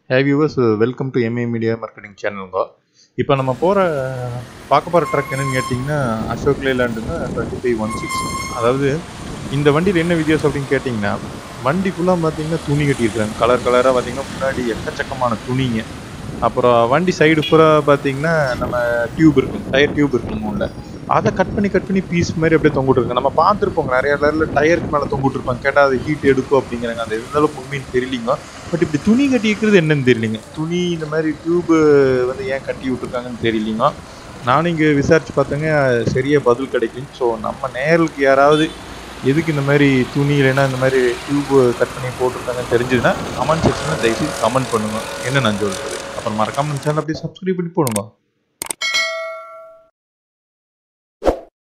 hey viewers welcome to M A media marketing சேனலுங்க இப்போ நம்ம போகிற பார்க்க போகிற ட்ரக் என்னன்னு கேட்டிங்கன்னா அசோக் லேலாண்டுங்க டுவெண்ட்டி ஃபைவ் ஒன் சிக்ஸ் அதாவது இந்த வண்டியில் என்ன வித்தியாசம் அப்படின்னு கேட்டிங்கன்னா வண்டி ஃபுல்லாக பார்த்தீங்கன்னா துணி கட்டியிருக்காங்க கலர் கலராக பார்த்தீங்கன்னா முன்னாடி எக்கச்சக்கமான துணிங்க அப்புறம் வண்டி சைடு பூரா பார்த்தீங்கன்னா நம்ம டியூப் இருக்கும் டயர் டியூப் இருக்கும் உள்ள அதை கட் பண்ணி கட் பண்ணி பீஸ் மாதிரி அப்படியே தொங்கிட்டு இருக்கு நம்ம பார்த்துருப்போங்க நிறைய இடத்துல டயருக்கு மேலே தொங்கிட்டு இருப்பாங்க கேட்டால் அது ஹீட் எடுக்கும் அப்படிங்கிறாங்க அது எந்த அளவுக்கு உண்மைன்னு தெரியலிங்க பட் இப்படி துணி கட்டி இருக்கிறது என்னன்னு தெரியலிங்க துணி இந்த மாதிரி டியூப்பு வந்து ஏன் கட்டி விட்ருக்காங்கன்னு தெரியலிங்க நானும் இங்கே விசாரிச்சு பார்த்தேங்க சரியாக பதில் கிடைக்கல ஸோ நம்ம நேருக்கு யாராவது எதுக்கு இந்த மாதிரி துணி இல்லைன்னா இந்த மாதிரி டியூப்பு கட் பண்ணி போட்டிருக்காங்கன்னு தெரிஞ்சதுன்னா கமெண்ட் செக்ஷனில் தயவுசெய்து கமெண்ட் பண்ணுங்க என்ன நான் சொல்கிறது அப்புறம் மறக்காம நம்ம சேனல் அப்படியே சப்ஸ்கிரைப் பண்ணி போடுங்க